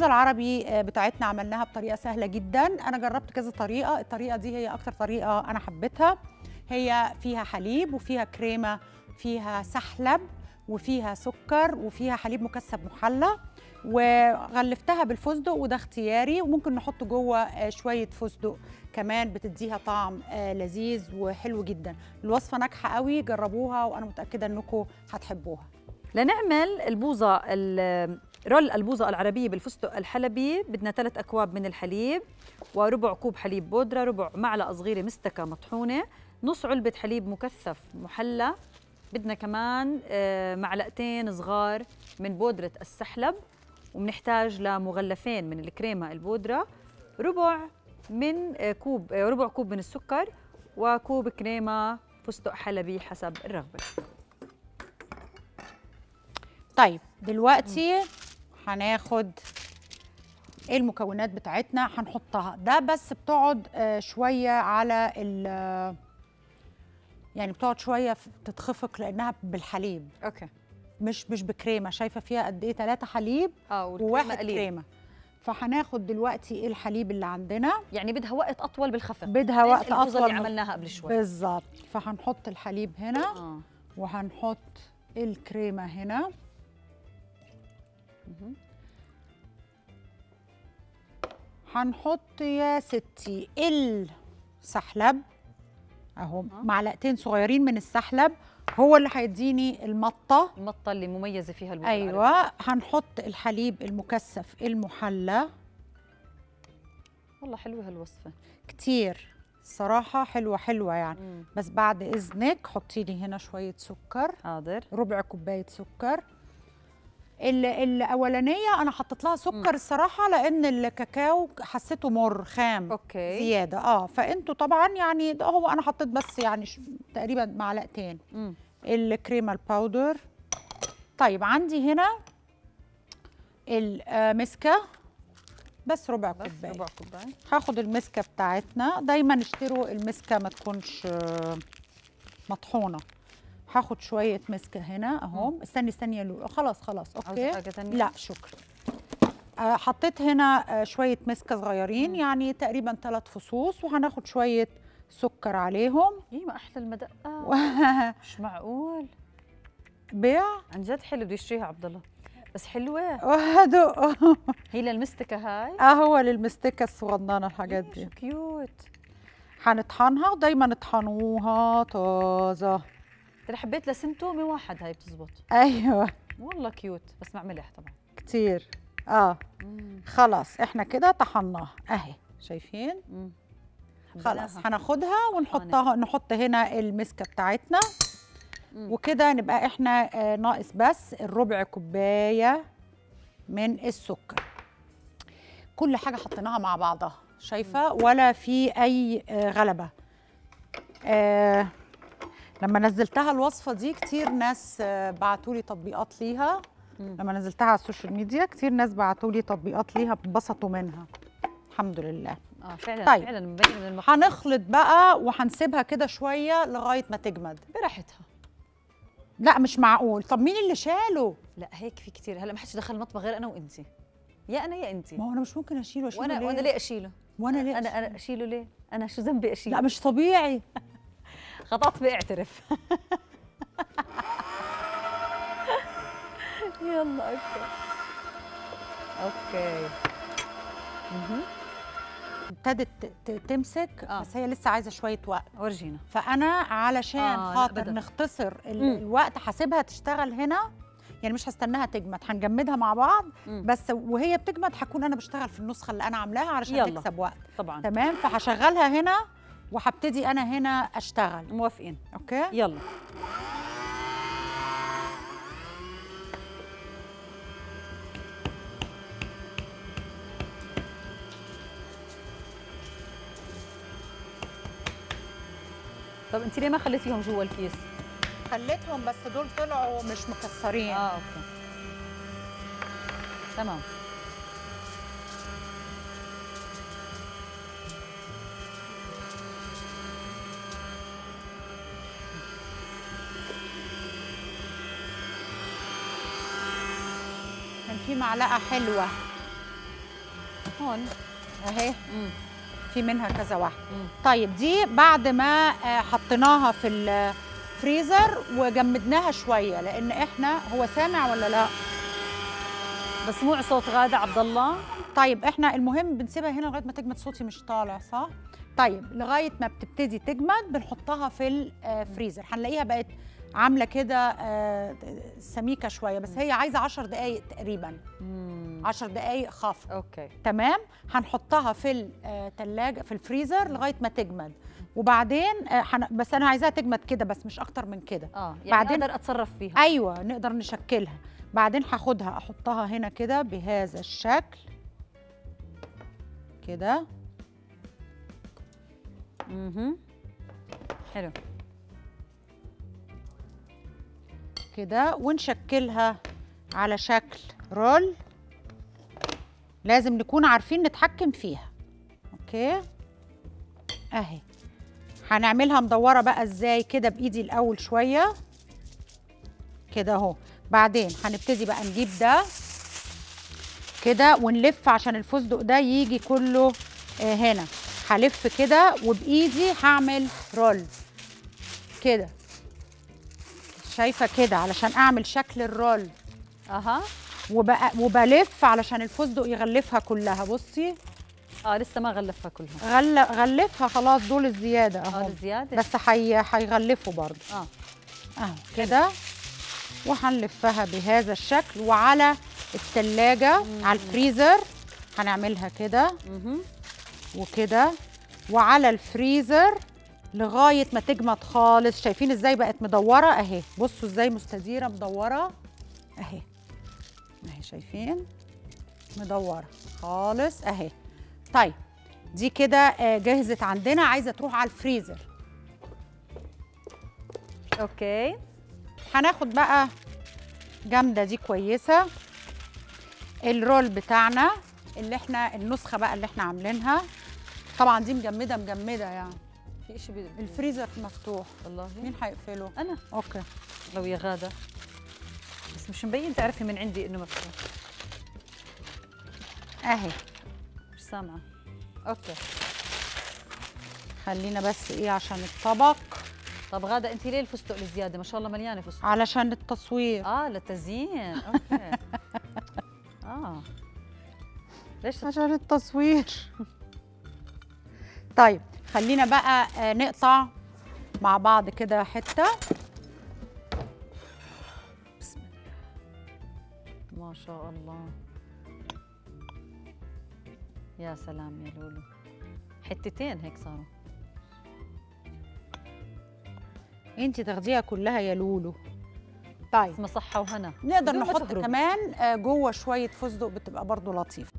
البوظه العربي آه، بتاعتنا عملناها بطريقه سهله جدا انا جربت كذا طريقه الطريقه دي هي اكتر طريقه انا حبيتها هي فيها حليب وفيها كريمه فيها سحلب وفيها سكر وفيها حليب مكثف محلى وغلفتها بالفستق وده اختياري وممكن نحط جوه آه، شويه فستق كمان بتديها طعم آه، لذيذ وحلو جدا الوصفه ناجحه قوي جربوها وانا متاكده انكم هتحبوها لنعمل البوظة ال- رول البوظة العربية بالفستق الحلبي بدنا ثلاث أكواب من الحليب وربع كوب حليب بودرة ربع معلقة صغيرة مستكة مطحونة نص علبة حليب مكثف محلى بدنا كمان آه، معلقتين صغار من بودرة السحلب وبنحتاج لمغلفين من الكريمة البودرة ربع من آه، كوب آه، ربع كوب من السكر وكوب كريمة فستق حلبي حسب الرغبة طيب دلوقتي هناخد المكونات بتاعتنا هنحطها ده بس بتقعد آه، شويه على ال يعني بتقعد شويه في- تتخفق لانها بالحليب اوكي مش مش بكريمه شايفه فيها قد ايه ثلاثه حليب اه والكريمة وواحد قليل. كريمه فهناخد دلوقتي الحليب اللي عندنا يعني بدها وقت اطول بالخفق بدها وقت البوظة اطول اللي من- عملناها قبل شوي بالظبط فهنحط الحليب هنا اه وهنحط الكريمه هنا مهم. هنحط يا ستي السحلب اهو أه. معلقتين صغيرين من السحلب هو اللي هيديني المطه المطه اللي مميزه فيها البوظة العربية. ايوه هنحط الحليب المكثف المحلى والله حلوه هالوصفه كتير صراحه حلوه حلوه يعني مم. بس بعد اذنك حطي لي هنا شويه سكر حاضر ربع كوبايه سكر ال- الاولانيه انا حطيت لها سكر الصراحه لان الكاكاو حسيته مر خام اوكي زياده اه فانتوا طبعا يعني ده هو انا حطيت بس يعني ش- تقريبا معلقتين مم. الكريمه الباودر طيب عندي هنا المسكه بس ربع بس كوبايه ربع كوبايه هاخد المسكه بتاعتنا دايما اشتروا المسكه ما تكونش آه، مطحونه هاخد شويه مسكه هنا اهو استني استني يا لولو خلاص خلاص عاوزه اوكي حاجه ثانيه لا شكرا آه، حطيت هنا آه، شويه مسكه صغيرين يعني تقريبا ثلاث فصوص وهناخد شويه سكر عليهم ايه ما احلى المدقه مش معقول بيع عن جد حلو بده يشتريها عبد الله بس حلوه وهدوء هي للمستكه هاي اه هو للمستكه الصغننه الحاجات إيه، دي شو كيوت هنطحنها ودايما اطحنوها طازه ترى حبيت لسنتومي واحد هاي بتزبط ايوه والله كيوت بس مع ملح طبعا كتير اه مم. خلاص احنا كده طحناها اهي شايفين مم. خلاص حبيناها. هناخدها ونحطها نحط هنا المسكه بتاعتنا مم. وكده نبقى احنا آه، ناقص بس الربع كوبايه من السكر كل حاجه حطيناها مع بعضها شايفه ولا في اي آه، غلبه آه لما نزلتها الوصفه دي كتير ناس آه، بعتوا لي تطبيقات ليها مم. لما نزلتها على السوشيال ميديا كتير ناس بعتوا لي تطبيقات ليها انبسطوا منها الحمد لله اه فعلا طيب. فعلا مبين من المخ هنخلط بقى وهنسيبها كده شويه لغايه ما تجمد براحتها لا مش معقول طب مين اللي شاله لا هيك في كثير هلا ما حدش دخل المطبخ غير انا وانت يا انا يا انت ما هو انا مش ممكن اشيله اشيله وانا ليه؟ وانا ليه اشيله وانا ليه انا انا اشيله ليه انا شو ذنبي اشيله لا مش طبيعي خطأت باعترف يلا اوكي اوكي مهم. ابتدت ت- ت- تمسك آه. بس هي لسه عايزه شويه وقت ورجينا فانا علشان آه، لا خاطر أبداً. نختصر ال- مم. الوقت هسيبها تشتغل هنا يعني مش هستناها تجمد هنجمدها مع بعض مم. بس وهي بتجمد هكون انا بشتغل في النسخه اللي انا عاملاها علشان يلا. تكسب وقت طبعا تمام فهشغلها هنا وهبتدي انا هنا اشتغل موافقين اوكي يلا طب انت ليه ما خليتيهم جوا الكيس؟ خليتهم بس دول طلعوا مش مكسرين اه اوكي تمام كان في معلقه حلوه هون اهي مم. في منها كذا واحده مم. طيب دي بعد ما آه، حطيناها في الفريزر وجمدناها شويه لان احنا هو سامع ولا لا مسموع صوت غاده عبد الله طيب احنا المهم بنسيبها هنا لغايه ما تجمد صوتي مش طالع صح طيب لغايه ما بتبتدي تجمد بنحطها في الفريزر هنلاقيها بقت عامله كده آه، سميكه شويه بس هي عايزه 10 دقائق تقريبا مم. 10 دقائق خفق اوكي تمام هنحطها في الثلاجه في الفريزر لغايه ما تجمد وبعدين آه، حن... بس انا عايزاها تجمد كده بس مش اكتر من كده اه يعني بعدين- اقدر اتصرف فيها ايوه نقدر نشكلها بعدين هاخدها احطها هنا كده بهذا الشكل كده اها حلو كده ونشكلها على شكل رول لازم نكون عارفين نتحكم فيها اوكي اهي هنعملها مدوره بقى ازاي كده بايدي الاول شويه كده اهو بعدين هنبتدي بقى نجيب ده كده ونلف عشان الفستق ده يجي كله آه، هنا هلف كده وبايدي هعمل رول كده شايفه كده علشان اعمل شكل الرول اها وبقى وبلف علشان الفستق يغلفها كلها بصي اه لسه ما غلفها كلها غل... غلفها خلاص دول الزياده اه اهو الزياده بس حي... هيغلفوا برضه اه اهو كده وهنلفها بهذا الشكل وعلى التلاجة على الفريزر هنعملها كده اها وكده وعلى الفريزر لغايه ما تجمد خالص شايفين ازاي بقت مدوره اهي بصوا ازاي مستديره مدوره اهي اهي شايفين مدوره خالص اهي طيب دي كده آه، جهزت عندنا عايزه تروح على الفريزر اوكي هناخد بقى جامده دي كويسه الرول بتاعنا اللي احنا النسخه بقى اللي احنا عاملينها طبعا دي مجمده مجمده يعني في شيء بي... الفريزر مفتوح والله مين هيقفله انا اوكي لو يا غاده بس مش مبين تعرفي من عندي انه مفتوح اهي مش سامعه اوكي خلينا بس ايه عشان الطبق طب غاده انت ليه الفستق الزياده ما شاء الله مليانه فستق علشان التصوير اه للتزيين اوكي اه ليش عشان التصوير طيب خلينا بقى آه، نقطع مع بعض كده حته بسم الله ما شاء الله يا سلام يا لولو حتتين هيك صاروا انت تاخديها كلها يا لولو طيب اسمها صحة وهنا نقدر بدون ما نحط تهرب. كمان آه، جوه شويه فستق بتبقى برضو لطيفه